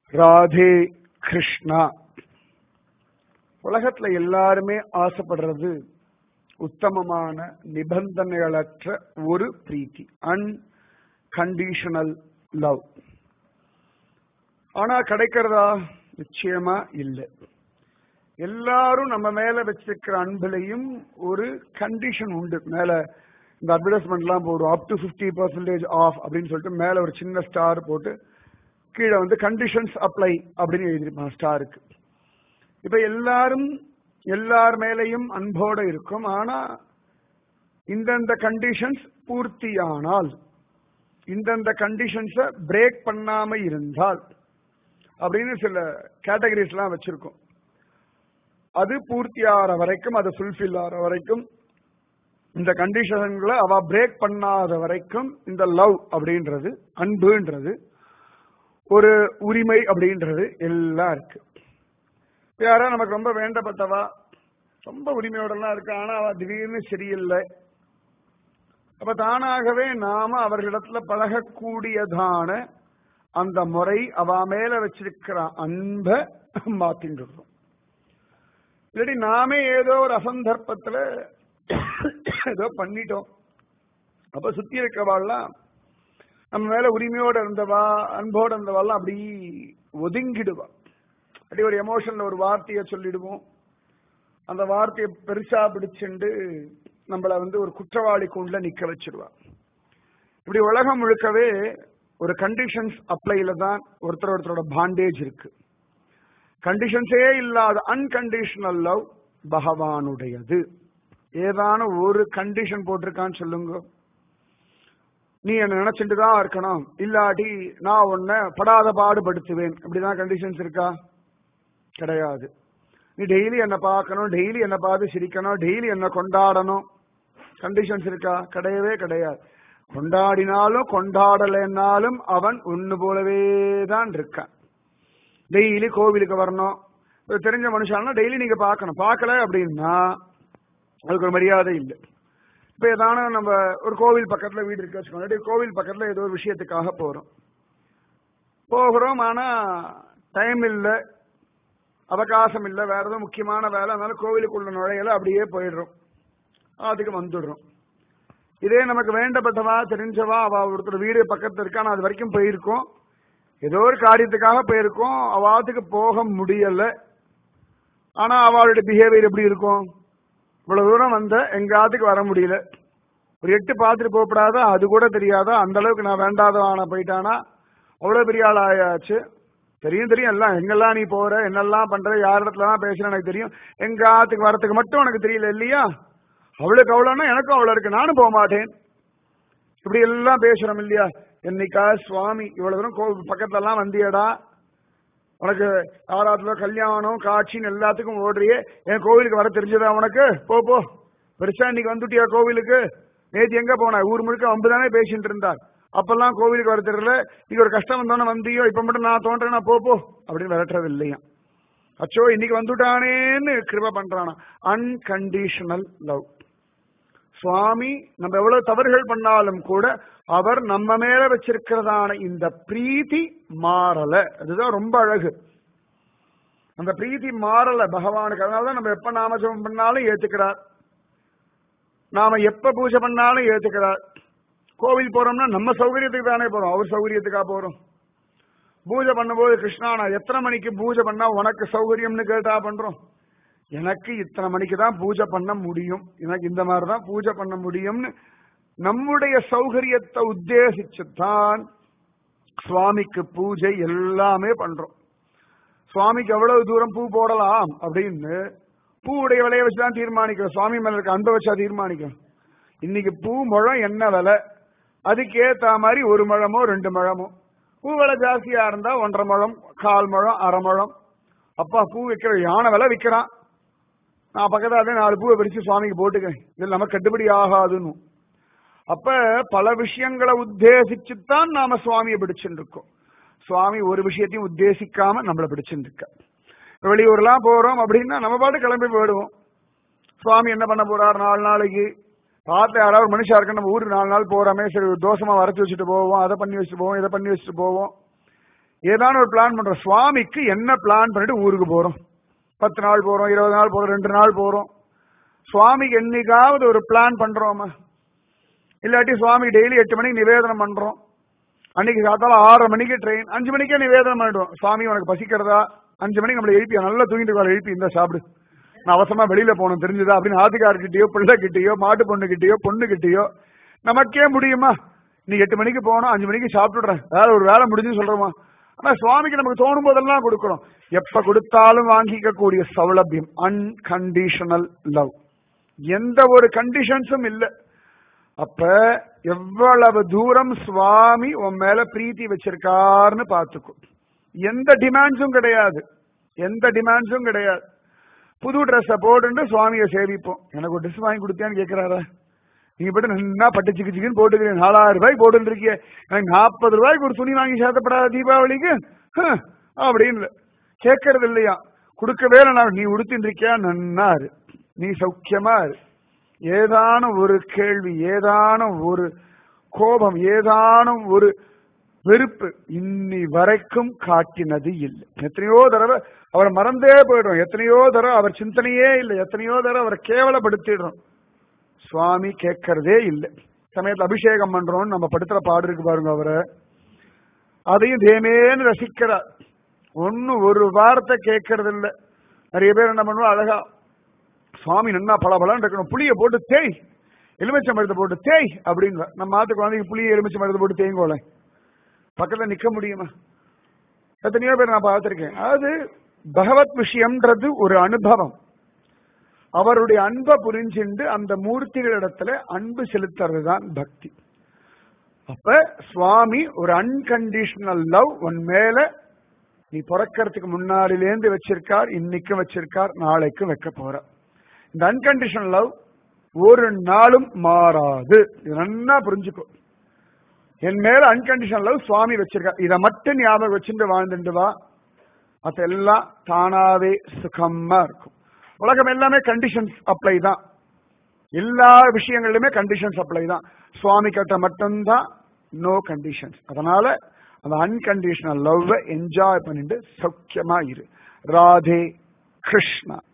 ராதே கிருஷ்ணா உலகத்துல எல்லாருமே ஆசைப்படுறது உத்தமமான நிபந்தனைகளற்ற ஒரு பிரீத்தி அன்கண்டிஷனல் லவ் ஆனா கிடைக்கிறதா நிச்சயமா இல்லை எல்லாரும் நம்ம மேல வச்சிருக்கிற அன்புலையும் ஒரு கண்டிஷன் உண்டு மேல இந்த அட்வர்டைஸ்மெண்ட் எல்லாம் போடுவோம் up to fifty percentage off அப்படின்னு சொல்லிட்டு மேல ஒரு சின்ன ஸ்டார் போட்டு கீழே வந்து கண்டிஷன்ஸ் அப்ளை அப்படின்னு எழுதிருப்பான் ஸ்டாருக்கு இப்ப எல்லாரும் எல்லார் மேலையும் அன்போட இருக்கும் ஆனா இந்தந்த கண்டிஷன்ஸ் பூர்த்தியானால் இந்தந்த கண்டிஷன்ஸ பிரேக் பண்ணாம இருந்தால் அப்படின்னு சில கேட்டகரிஸ் எல்லாம் வச்சிருக்கோம் அது பூர்த்தி ஆகிற வரைக்கும் அது ஃபுல்ஃபில் ஆகிற வரைக்கும் இந்த கண்டிஷன்களை அவ பிரேக் பண்ணாத வரைக்கும் இந்த லவ் அப்படின்றது அன்புன்றது ஒரு உரிமை அப்படின்றது எல்லாம் இருக்கு யாரா நமக்கு ரொம்ப வேண்டப்பட்டவா ரொம்ப உரிமையோடலாம் இருக்கு ஆனா அவ திடீர்னு சரியில்லை அப்ப தானாகவே நாம அவர்களிடத்துல பழகக்கூடியதான அந்த முறை அவ மேல வச்சிருக்கிற அன்ப மாத்தின்றோம் இல்லாட்டி நாமே ஏதோ ஒரு அசந்தர்ப்பத்துல ஏதோ பண்ணிட்டோம் அப்ப சுத்தி இருக்கவாள்லாம் நம்ம மேல உரிமையோட இருந்தவா அன்போட இருந்தவாள்லாம் அப்படி ஒதுங்கிடுவா அப்படி ஒரு எமோஷன்ல ஒரு வார்த்தையை சொல்லிடுவோம் அந்த வார்த்தையை பெருசா பிடிச்சுண்டு நம்மள வந்து ஒரு குற்றவாளி கூண்டுல நிக்க வச்சிருவா இப்படி உலகம் முழுக்கவே ஒரு கண்டிஷன்ஸ் அப்ளைல தான் ஒருத்தர் ஒருத்தரோட பாண்டேஜ் இருக்கு கண்டிஷன்ஸே இல்லாத அன்கண்டிஷனல் லவ் பகவானுடையது ஏதான ஒரு கண்டிஷன் போட்டிருக்கான்னு சொல்லுங்க நீ என்ன நினைச்சிட்டு தான் இருக்கணும் இல்லாட்டி நான் உன்னை படாத பாடுபடுத்துவேன் அப்படிதான் கண்டிஷன்ஸ் இருக்கா கிடையாது நீ டெய்லி என்ன பார்க்கணும் டெய்லி என்ன பார்த்து சிரிக்கணும் டெய்லி என்ன கொண்டாடணும் கண்டிஷன்ஸ் இருக்கா கிடையவே கிடையாது கொண்டாடினாலும் கொண்டாடலைன்னாலும் அவன் ஒன்னு போலவே தான் இருக்கான் டெய்லி கோவிலுக்கு வரணும் தெரிஞ்ச மனுஷானா டெய்லி நீங்க பார்க்கணும் பார்க்கல அப்படின்னா அதுக்கு ஒரு மரியாதை இல்லை இப்ப ஏதான நம்ம ஒரு கோவில் பக்கத்துல வீடு இருக்கு வச்சுக்கோங்க கோவில் பக்கத்துல ஏதோ ஒரு விஷயத்துக்காக போறோம் போகிறோம் ஆனா டைம் இல்லை அவகாசம் இல்லை வேற ஏதோ முக்கியமான வேலை அதனால கோவிலுக்குள்ள நுழையல அப்படியே போயிடுறோம் அதுக்கு வந்துடுறோம் இதே நமக்கு வேண்டப்பட்டவா தெரிஞ்சவா அவ ஒருத்தர் வீடு பக்கத்துல இருக்கா நான் அது வரைக்கும் போயிருக்கோம் ஏதோ ஒரு காரியத்துக்காக போயிருக்கோம் அவாத்துக்கு போக முடியல ஆனா அவளுடைய பிஹேவியர் எப்படி இருக்கும் இவ்வளவு தூரம் வந்த எங்காத்துக்கு வர முடியல ஒரு எட்டு பார்த்துட்டு போகப்படாதா அது கூட தெரியாதா அந்த அளவுக்கு நான் வேண்டாதவான போயிட்டானா அவ்வளவு பெரிய ஆள் ஆயாச்சு தெரியும் தெரியும் எல்லாம் எங்கெல்லாம் நீ போற என்னெல்லாம் பண்ற யார் இடத்துலலாம் பேசுற எனக்கு தெரியும் எங்க ஆத்துக்கு வரத்துக்கு மட்டும் உனக்கு தெரியல இல்லையா அவளுக்கு அவ்வளோன்னா எனக்கும் அவ்வளோ இருக்கு நானும் போக மாட்டேன் இப்படி எல்லாம் பேசுறோம் இல்லையா என்னைக்கா சுவாமி இவ்வளவு தூரம் கோவில் பக்கத்துல எல்லாம் வந்தியடா உனக்கு ஆறாத்துல கல்யாணம் காட்சின்னு எல்லாத்துக்கும் ஓடுறியே என் கோவிலுக்கு வர தெரிஞ்சதா உனக்கு போ போ பெருசா இன்னைக்கு வந்துட்டியா கோவிலுக்கு நேற்று எங்க போன ஊர் முழுக்க வம்பு தானே பேசிட்டு இருந்தார் அப்பெல்லாம் கோவிலுக்கு வர தெரியல நீங்க ஒரு கஷ்டம் வந்தோன்னு வந்தியோ இப்ப மட்டும் நான் தோன்றேன் நான் போ போ அப்படின்னு விரட்டுறது இல்லையா அச்சோ இன்னைக்கு வந்துட்டானேன்னு கிருப பண்றானா அன்கண்டிஷனல் லவ் சுவாமி நம்ம எவ்வளவு தவறுகள் பண்ணாலும் கூட அவர் நம்ம மேல வச்சிருக்கிறதான இந்த பிரீத்தி மாறல அதுதான் ரொம்ப அழகு அந்த பிரீத்தி மாறல பகவானுக்கு அதனாலதான் நம்ம எப்ப நாமஜபம் பண்ணாலும் ஏத்துக்கிறார் நாம எப்ப பூஜை பண்ணாலும் ஏத்துக்கிறார் கோவில் போறோம்னா நம்ம சௌகரியத்துக்கு தானே போறோம் அவர் சௌகரியத்துக்கா போறோம் பூஜை பண்ணும்போது கிருஷ்ணா நான் எத்தனை மணிக்கு பூஜை பண்ணா உனக்கு சௌகரியம்னு கேட்டா பண்றோம் எனக்கு இத்தனை மணிக்கு தான் பூஜை பண்ண முடியும் எனக்கு இந்த மாதிரி தான் பூஜை பண்ண முடியும்னு நம்முடைய சௌகரியத்தை உத்தேசிச்சு தான் சுவாமிக்கு பூஜை எல்லாமே பண்றோம் சுவாமிக்கு எவ்வளவு தூரம் பூ போடலாம் அப்படின்னு பூவுடைய விலையை வச்சுதான் தீர்மானிக்கிறோம் சுவாமி மேல இருக்க அன்பை வச்சா தீர்மானிக்கிறோம் இன்னைக்கு பூ முழம் என்ன விலை அதுக்கேத்த மாதிரி ஒரு முழமோ ரெண்டு முழமோ பூ விலை ஜாஸ்தியா இருந்தா ஒன்றரை முழம் கால் முழம் அரை முழம் அப்பா பூ விற்கிற யானை விலை விற்கிறான் நான் பக்கத்தாலே நாலு பூவை பிரிச்சு சுவாமிக்கு போட்டுக்கிறேன் இது நமக்கு கட்டுப்படி ஆகாதுன்னு அப்ப பல விஷயங்களை உத்தேசிச்சுத்தான் நாம சுவாமியை பிடிச்சுட்டு இருக்கோம் சுவாமி ஒரு விஷயத்தையும் உத்தேசிக்காம நம்மளை பிடிச்சுட்டு இருக்க வெளியூர்லாம் போறோம் அப்படின்னா நம்ம பாட்டு கிளம்பி போயிடுவோம் சுவாமி என்ன பண்ண போறார் நாலு நாளைக்கு பார்த்து யாராவது ஒரு மனுஷா இருக்கு நம்ம ஊருக்கு நாலு நாள் போறாமே சரி ஒரு தோசமா வரைச்சி வச்சுட்டு போவோம் அதை பண்ணி வச்சுட்டு போவோம் இதை பண்ணி வச்சுட்டு போவோம் ஏதான ஒரு பிளான் பண்றோம் சுவாமிக்கு என்ன பிளான் பண்ணிட்டு ஊருக்கு போறோம் பத்து நாள் போறோம் இருபது நாள் போறோம் ரெண்டு நாள் போறோம் சுவாமிக்கு என்னைக்காவது ஒரு பிளான் பண்றோமா இல்லாட்டி சுவாமி டெய்லி எட்டு மணிக்கு நிவேதனம் பண்றோம் அன்னைக்கு சாத்தால ஆறரை மணிக்கு ட்ரெயின் அஞ்சு மணிக்கே நிவேதனம் பண்ணிடுவோம் சுவாமி உனக்கு பசிக்கிறதா அஞ்சு மணிக்கு நம்மளை எழுப்பி நல்லா தூங்கிட்டு இருக்காரு எழுப்பி இந்த சாப்பிடு நான் அவசரமா வெளியில போகணும் தெரிஞ்சுதா அப்படின்னு ஆத்துக்காரர்கிட்டயோ பிள்ளைகிட்டயோ மாட்டு பொண்ணுகிட்டயோ பொண்ணுகிட்டயோ நமக்கே முடியுமா நீ எட்டு மணிக்கு போகணும் அஞ்சு மணிக்கு சாப்பிட்டுடுறேன் வேற ஒரு வேலை முடிஞ்சு சொல்றோமா ஆனா சுவாமிக்கு நமக்கு தோணும் போதெல்லாம் கொடுக்கிறோம் எப்ப கொடுத்தாலும் வாங்கிக்க கூடிய சௌலபியம் அன்கண்டிஷனல் லவ் எந்த ஒரு கண்டிஷன்ஸும் இல்லை அப்ப எவ்வளவு தூரம் சுவாமி உன் மேல பிரீத்தி வச்சிருக்காருன்னு பாத்துக்கோ எந்த டிமாண்ட்ஸும் கிடையாது எந்த டிமாண்ட்ஸும் கிடையாது புது ட்ரெஸ்ஸை போட்டுட்டு சுவாமியை சேவிப்போம் எனக்கு ஒரு ட்ரெஸ் வாங்கி கொடுத்தியான்னு கேட்கிறாரா நீங்க போட்டு நல்லா பட்டு சிக்கு சிக்குன்னு போட்டுக்கிறீங்க நாலாயிரம் ரூபாய்க்கு போட்டு இருக்கீங்க எனக்கு நாற்பது ரூபாய்க்கு ஒரு துணி வாங்கி சேர்த்தப்படாத தீபாவளிக்கு ஹம், அப்படின்னு கேட்கறது இல்லையா கொடுக்கவே இல்லை நான் நீ உடுத்தின்னு இருக்கியா நன்னாரு நீ சௌக்கியமா இரு ஏதான ஒரு கேள்வி ஏதான ஒரு கோபம் ஏதான ஒரு வெறுப்பு இன்னி வரைக்கும் காட்டினது இல்லை எத்தனையோ தடவை அவரை மறந்தே போயிடுறோம் எத்தனையோ தடவை அவர் சிந்தனையே இல்லை எத்தனையோ தடவை அவரை கேவலப்படுத்திடுறோம் சுவாமி கேட்கறதே இல்லை சமயத்துல அபிஷேகம் பண்றோம்னு நம்ம படுத்துற பாடு இருக்கு பாருங்க அவரை அதையும் தேமேன்னு ரசிக்கிறார் ஒன்னு ஒரு வார்த்தை கேட்கறது இல்ல நிறைய பேர் என்ன பண்ணுவோம் அழகா சுவாமி நன்னா பல இருக்கணும் புளிய போட்டு தேய் எலுமிச்சை மருத்தை போட்டு தேய் அப்படின்னு நம்ம மாத்து குழந்தைக்கு புளிய எலுமிச்சை மருத்தை போட்டு தேய்ங்கோல பக்கத்துல நிக்க முடியுமா எத்தனையோ பேர் நான் பார்த்திருக்கேன் அது பகவத் விஷயம்ன்றது ஒரு அனுபவம் அவருடைய அன்பை புரிஞ்சுண்டு அந்த மூர்த்திகளிடத்துல அன்பு செலுத்துறது தான் பக்தி அப்ப சுவாமி ஒரு அன்கண்டிஷனல் லவ் உன் மேல நீ பிறக்கிறதுக்கு முன்னாடிலேருந்து வச்சிருக்கார் இன்னைக்கும் வச்சிருக்கார் நாளைக்கும் வைக்க போற இந்த அன்கண்டிஷனல் லவ் ஒரு நாளும் மாறாது இது நன்னா புரிஞ்சுக்கோ என் மேல அன்கண்டிஷனல் லவ் சுவாமி வச்சிருக்கார் இதை மட்டும் ஞாபகம் வச்சுட்டு வாழ்ந்துட்டு வா அதெல்லாம் தானாவே சுகமா இருக்கும் உலகம் எல்லாமே கண்டிஷன்ஸ் அப்ளை தான் எல்லா விஷயங்களிலுமே கண்டிஷன்ஸ் அப்ளை தான் சுவாமி கிட்ட மட்டும்தான் நோ கண்டிஷன்ஸ் அதனால அந்த அன்கண்டிஷனல் லவ் என்ஜாய் பண்ணிட்டு சௌக்கியமா இரு ராதே கிருஷ்ணா